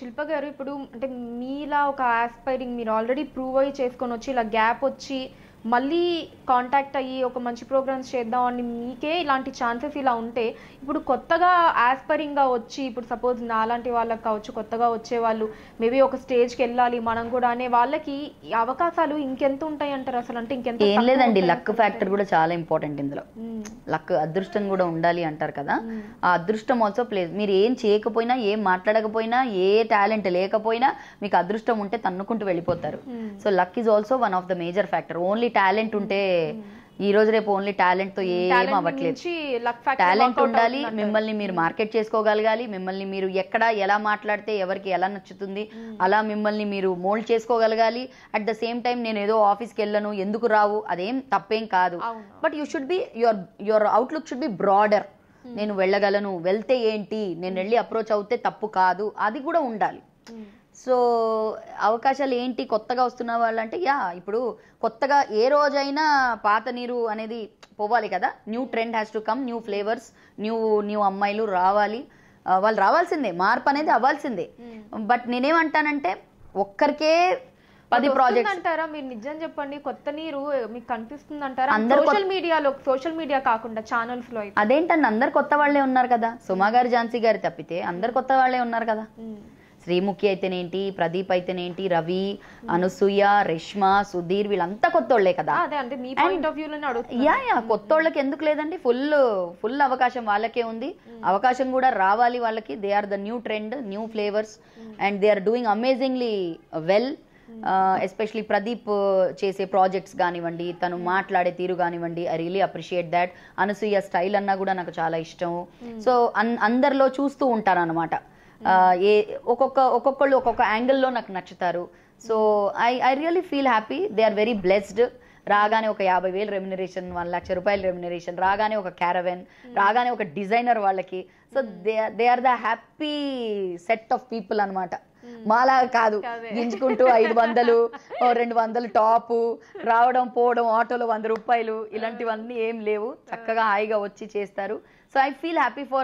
శిల్ప గారు ఇప్పుడు అంటే మీలా ఒక ఆస్పైరింగ్ మీరు ఆల్రెడీ ప్రూవ్ అయ్యి చేసుకొని వచ్చి ఇలా గ్యాప్ వచ్చి మళ్ళీ కాంటాక్ట్ అయ్యి ఒక మంచి ప్రోగ్రామ్స్ చేద్దాం అని మీకే ఇలాంటి ఛాన్సెస్ ఇలా ఉంటే ఇప్పుడు కొత్తగా aspiring గా వచ్చి ఇప్పుడు సపోజ్ నాలాంటి వాళ్ళకి కావచ్చు కొత్తగా వచ్చే వాళ్ళు మేబీ ఒక స్టేజ్కి వెళ్ళాలి మనం కూడా అనే వాళ్ళకి ఈ అవకాశాలు ఇంకెంత ఉంటాయి అంటారు అసలు అంటే ఇంకెంత ఏం తక్కువ లేదండి ఉంటాయి లక్ ఫ్యాక్టర్ కూడా చాలా ఇంపార్టెంట్ ఇందులో మ్మ్. లక్ అదృష్టం కూడా ఉండాలి అంటారు కదా మ్మ్. ఆ అదృష్టం ఆల్సో ప్లేస్ మీరు ఏం చేయకపోయినా ఏం మాట్లాడకపోయినా ఏ టాలెంట్ లేకపోయినా మీకు అదృష్టం ఉంటే తన్నుకుంటూ వెళ్ళిపోతారు hmm. So luck is also one of the major factor only talent ఉంటే ఈ రోజు రేపు ఓన్లీ టాలెంట్ తో ఏం Talent అవ్వట్లేదు నుంచి luck factor టాలెంట్ workout ఉండాలి అవుతుందంటారు. మిమ్మల్ని మీరు మార్కెట్ చేసుకోగలగాలి మిమ్మల్ని మీరు ఎక్కడ ఎలా మాట్లాడితే ఎవరికి ఎలా నచ్చుతుంది అలా మిమ్మల్ని మీరు మోల్డ్ చేసుకోగలగాలి అట్ ద సేమ్ టైం నేను ఏదో ఆఫీస్కి వెళ్ళను ఎందుకు రావు అదేం తప్పేం కాదు అవును. But you should be your your outlook should be broader నేను వెళ్ళగలను వెళ్తే ఏంటి నేను వెళ్ళి అప్రోచ్ అవుతే తప్పు కాదు అది కూడా ఉండాలి మ్మ్. సో అవకాశాలు ఏంటి కొత్తగా వస్తున్న వాళ్ళంటే యా ఇప్పుడు కొత్తగా ఏ రోజైనా పాత నీరు అనేది పోవాలి కదా new trend has to come new flavours new new అమ్మాయిలు రావాలి ఆ, వాళ్ళు రావాల్సిందే మార్పు అనేది అవ్వాల్సిందే బట్ నేనేమంటానంటే ఒక్కరికే పది అది ప్రాజెక్ట్స్ వస్తుందంటారా మీరు నిజం చెప్పండి కొత్త నీరు మీకు కనిపిస్తుంది అంటారా అందరు కొత్త- సోషల్ మీడియాలో సోషల్ మీడియా కాకుండా ఛానల్స్ లో అయితే అదేంటండి అందరు కొత్త వాళ్ళే ఉన్నారు కదా సుమా గారు ఝాన్సీ గారు తప్పితే అందరు కొత్త వాళ్ళే ఉన్నారు కదా మ్మ్. శ్రీముఖి అయితేనేంటి ప్రదీప్ అయితేనేంటి రవి అనసూయ రేష్మ సుధీర్ వీళ్ళంతా కొత్త వాళ్ళే కదా అదే అంటే మీ పాయింట్ ఆఫ్ వ్యూలోనే అడుగుతున్నా యా యా కొత్త వాళ్ళకి ఎందుకు లేదండి ఫుల్ ఫుల్ అవకాశం వాళ్ళకే ఉంది అవకాశం కూడా రావాలి వాళ్ళకి they are the new trend new flavours and they are doing amazingly well especially Pradeep చేసే ప్రాజెక్ట్స్ కానివ్వండి తను మాట్లాడే తీరు కానివ్వండి I really appreciate that Anasuya style అన్నా కూడా నాకు చాలా ఇష్టం సో అందరిలో చూస్తూ ఉంటాను అనమాట ఏ ఒక్కొక్క ఒక్కొక్కళ్ళు ఒక్కొక్క యాంగిల్లో నాకు నచ్చుతారు so I I really feel happy they are very blessed రాగానే ఒక యాభై వేలు రెమ్యునరేషన్ వన్ లక్ష రూపాయల రెమ్యునరేషన్ రాగానే ఒక క్యారవెన్ రాగానే ఒక డిజైనర్ వాళ్ళకి so they they are the happy set of people అనమాట మాలా కాదు అదే. గింజుకుంటూ ఐదు వందలు ఓ రెండు వందలు టాపు రావడం పోవడం ఆటోలో వంద రూపాయలు ఇలాంటివన్నీ ఏం లేవు చక్కగా హాయిగా వచ్చి చేస్తారు so I feel happy for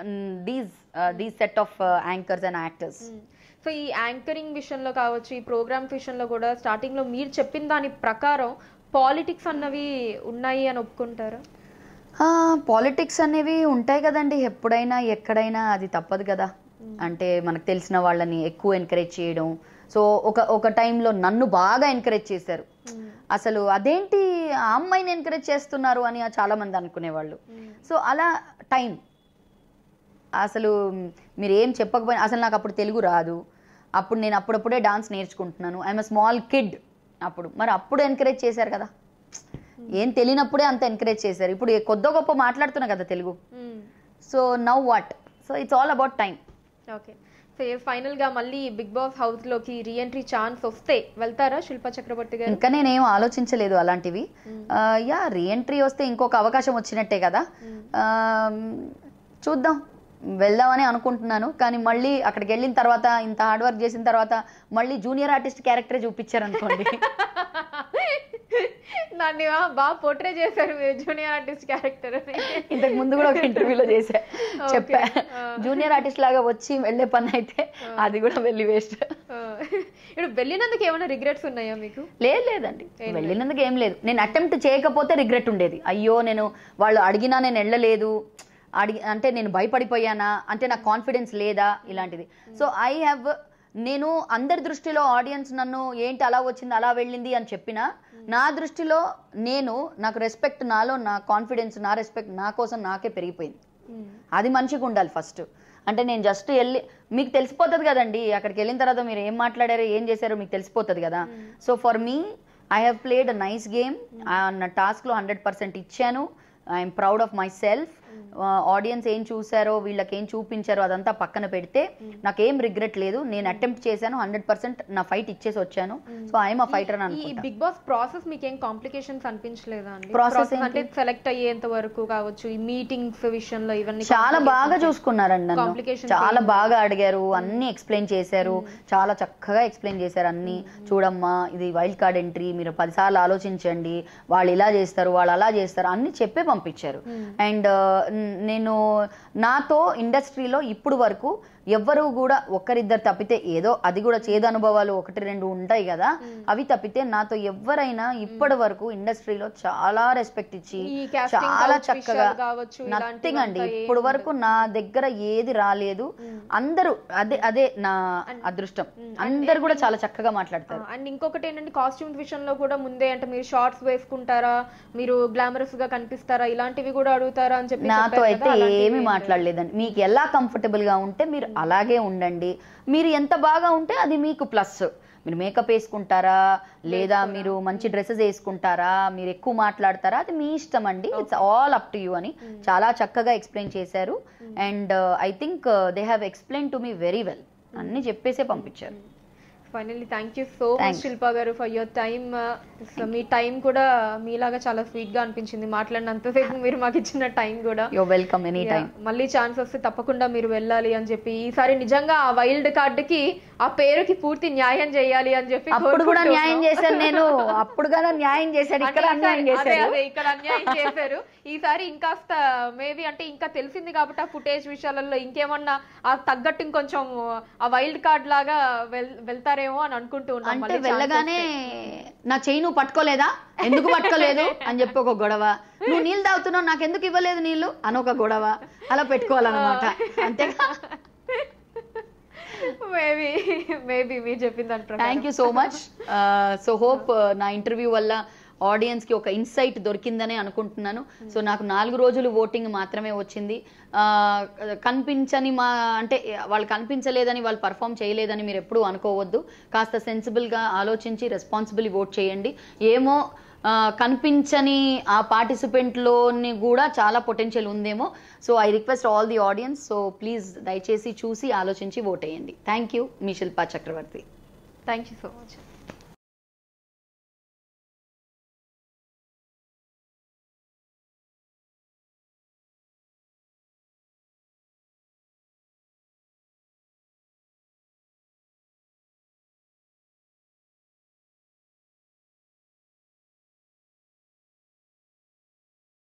these these set of anchors and actors so ఈ యాంకరింగ్ విషయంలో కావచ్చు ఈ ప్రోగ్రామ్స్ విషయంలో కూడా స్టార్టింగ్ లో మీరు చెప్పిన దాని ప్రకారం పాలిటిక్స్ అన్నవి ఉన్నాయి అని ఒప్పుకుంటారా పాలిటిక్స్ అనేవి ఉంటాయి కదండి ఎప్పుడైనా ఎక్కడైనా అది తప్పదు కదా అంటే మనకు తెలిసిన వాళ్ళని ఎక్కువ ఎంకరేజ్ చేయడం సో ఒక ఒక టైంలో నన్ను బాగా ఎంకరేజ్ చేశారు అసలు అదేంటి ఆ అమ్మాయిని ఎంకరేజ్ చేస్తున్నారు అని చాలా మంది అనుకునేవాళ్ళు సో అలా టైం అసలు మీరు ఏం చెప్పకపోయినా అసలు నాకు అప్పుడు తెలుగు రాదు అప్పుడు నేను అప్పుడప్పుడే డాన్స్ నేర్చుకుంటున్నాను ఐఎమ్ స్మాల్ కిడ్ అప్పుడు మరి అప్పుడు ఎంకరేజ్ చేశారు కదా ఏం తెలియనప్పుడే అంత ఎంకరేజ్ చేశారు ఇప్పుడు ఏ- కొద్దో గొప్ప మాట్లాడుతున్నా కదా Telugu so now what so it's all about time okay so final గా మళ్ళీ బిగ్ బాస్ హౌస్ లోకి రీఎంట్రీ ఛాన్స్ వస్తే వెళ్తారా శిల్పా చక్రవర్తి గారు ఇంకా నేనేం ఆలోచించలేదు అలాంటివి ఆ, యా రీఎంట్రీ వస్తే ఇంకొక అవకాశం వచ్చినట్టే కదా ఆ, చూద్దాం వెళ్దామని అనుకుంటున్నాను కానీ మళ్ళీ అక్కడికి వెళ్ళిన తర్వాత ఇంత హార్డ్ వర్క్ చేసిన తర్వాత మళ్ళీ జూనియర్ ఆర్టిస్ట్ క్యారెక్టరే చూపించారు అనుకోండి నన్ను ఆ, బాగా పోర్ట్రే చేశారు మీరు జూనియర్ ఆర్టిస్ట్ క్యారెక్టర్ ఇంతకు ముందు కూడా ఒక ఇంటర్వ్యూలో చేశా చెప్పా ఆ. జూనియర్ ఆర్టిస్ట్ లాగా వచ్చి వెళ్ళే పని అయితే అది కూడా వెళ్ళి వేస్ట్ ఇప్పుడు వెళ్ళినందుకు ఏమైనా రిగ్రెట్స్ ఉన్నాయా మీకు లేదు లేదండి వెళ్ళినందుకు ఏం లేదు నేను అటెంప్ట్ చేయకపోతే రిగ్రెట్ ఉండేది అయ్యో నేను వాళ్ళు అడిగినా నేను వెళ్ళలేదు అడిగి అంటే నేను భయపడిపోయానా అంటే నాకు కాన్ఫిడెన్స్ లేదా ఇలాంటిది సో ఐ హ్యావ్ నేను అందరి దృష్టిలో ఆడియన్స్ నన్ను ఏంటి అలా వచ్చింది అలా వెళ్ళింది అని చెప్పినా నా దృష్టిలో నేను నాకు రెస్పెక్ట్ నాలో నా కాన్ఫిడెన్స్ నా రెస్పెక్ట్ నా కోసం నాకే పెరిగిపోయింది అది మంచిగా ఉండాలి ఫస్ట్ అంటే నేను జస్ట్ వెళ్ళి మీకు తెలిసిపోతుంది కదండి అక్కడికి వెళ్ళిన తర్వాత మీరు ఏం మాట్లాడారో ఏం చేశారో మీకు తెలిసిపోతుంది కదా so for me I have played a nice game నా టాస్క్లో హండ్రెడ్ పర్సెంట్ ఇచ్చాను I'm proud of myself audience ఏం చూసారో వీళ్ళకి ఏం చూపించారో అదంతా పక్కన పెడితే నాకేం రిగ్రెట్ లేదు నేను అటెంప్ట్ చేశాను హండ్రెడ్ పర్సెంట్ నా ఫైట్ ఇచ్చేసి వచ్చాను సో ఐఎమ్ అ ఫైటర్ అని ఈ అనుకుంటా బిగ్ బాస్ ప్రాసెస్ మీకు ఏం కాంప్లికేషన్స్ అనిపించలేదా అండి Process Process అంటే సెలెక్ట్ అయ్యేంత వరకు కావచ్చు ఈ మీటింగ్స్ విషయంలో ఇవన్నీ చాలా బాగా చూసుకున్నారండి నన్ను Complications చాలా బాగా అడిగారు అన్ని ఎక్స్ప్లెయిన్ చేశారు చాలా చక్కగా ఎక్స్ప్లెయిన్ చేశారు అన్ని చూడమ్మా ఇది వైల్డ్ కార్డ్ ఎంట్రీ మీరు పదిసార్లు ఆలోచించండి వాళ్ళు ఇలా చేస్తారు వాళ్ళు అలా చేస్తారు అన్ని చెప్పే పంపించారు అండ్ నేను నాతో ఇండస్ట్రీలో ఇప్పుడు వరకు ఎవ్వరు కూడా ఒక్కరిద్దరు తప్పితే ఏదో అది కూడా చేదు అనుభవాలు ఒకటి రెండు ఉంటాయి కదా అవి తప్పితే నాతో ఎవరైనా ఇప్పటి వరకు ఇండస్ట్రీలో చాలా రెస్పెక్ట్ ఇచ్చి ఈ casting చాలా couch చక్కగా విషయాలు కావచ్చు, నథింగ్ అండి ఇలాంటివంతా ఏం ఇప్పుడు వరకు నా దగ్గర ఏది రాలేదు అందరూ అదే అదే నా అదృష్టం అందరు కూడా చాలా చక్కగా మాట్లాడతారు అండ్ ఇంకొకటి ఏంటంటే కాస్ట్యూమ్స్ విషయంలో కూడా ముందే అంటే మీరు షార్ట్స్ వేసుకుంటారా మీరు గ్లామరస్ గా కనిపిస్తారా ఇలాంటివి కూడా అడుగుతారా అని చెప్పి నాతో చెప్పారు అయితే కదా, అలాంటివి ఏమీ ఏం మాట్లాడలేదండి మీకు ఎలా కంఫర్టబుల్ గా ఉంటే మీరు అలాగే ఉండండి మీరు ఎంత బాగా ఉంటే అది మీకు ప్లస్ మీరు మేకప్ వేసుకుంటారా లేదా మీరు మంచి డ్రెస్సెస్ వేసుకుంటారా మీరు ఎక్కువ మాట్లాడతారా అది మీ ఇష్టం అండి it's all up to you అని చాలా చక్కగా ఎక్స్ప్లెయిన్ చేశారు and I think they have explain to me very well అన్ని చెప్పేసే పంపించారు finally thank you so much Thanks. Shilpa గారు ఫర్ యువర్ టైమ్ మీ టైం కూడా మీలాగా చాలా స్వీట్ గా అనిపించింది మాట్లాడినంతసేపు మీరు మాకు ఇచ్చిన టైం కూడా you're welcome any time Yeah, మళ్ళీ ఛాన్స్ వస్తే తప్పకుండా మీరు వెళ్ళాలి అని చెప్పి ఈసారి నిజంగా ఆ వైల్డ్ కార్డ్ కి ఆ పేరుకి పూర్తి న్యాయం చేయాలి అని చెప్పి అప్పుడు కూడా కోరుకుంటున్నాం. న్యాయం చేశాను నేను అప్పుడు కూడా న్యాయం చేశాడు ఇక్కడ అంటే అన్యాయం ఈసారి- అదే చేశారు అదే ఇక్కడ అన్యాయం చేశారు ఈసారి ఇంకాస్త మేబీ అంటే ఇంకా తెలిసింది కాబట్టి ఆ ఫుటేజ్ విషయాలలో ఇంకేమన్నా ఆ తగ్గట్టు ఇంకొంచెం ఆ వైల్డ్ కార్డ్ లాగా వెల్- వెళ్తారేమో అని అనుకుంటూ ఉన్నాం అంటే మళ్ళీ chance వెళ్ళగానే నా చెయ్యి నువ్వు పట్టుకోలేదా ఎందుకు పట్టుకోలేదు అని చెప్పి ఒక గొడవ నువ్వు నీళ్ళు తాగుతున్నావు నాకు ఎందుకు ఇవ్వలేదు నీళ్ళు అని ఒక గొడవ అలా పెట్టుకోవాలన్నమాట అంతేగా మేబీ మేబీ మీరు చెప్పిన దాని ప్రకారం thank you so much so hope నా ఇంటర్వ్యూ వల్ల ఆడియన్స్ కి ఒక ఇన్సైట్ దొరికిందని అనుకుంటున్నాను సో నాకు నాలుగు రోజులు ఓటింగ్ మాత్రమే వచ్చింది ఆ, కనిపించని మా అంటే వాళ్ళు కనిపించలేదని వాళ్ళు పర్ఫామ్ చేయలేదని మీరు ఎప్పుడూ అనుకోవద్దు కాస్త sensible గా ఆలోచించి రెస్పాన్సిబుల్ ఓట్ చేయండి ఏమో ఆ, కనిపించని ఆ పార్టిసిపెంట్లోని కూడా చాలా పొటెన్షియల్ ఉందేమో so I request all the audience so please దయచేసి చూసి ఆలోచించి ఓట్ వేయండి థ్యాంక్ యూ మీ Shilpa Chakravarthy thank you so much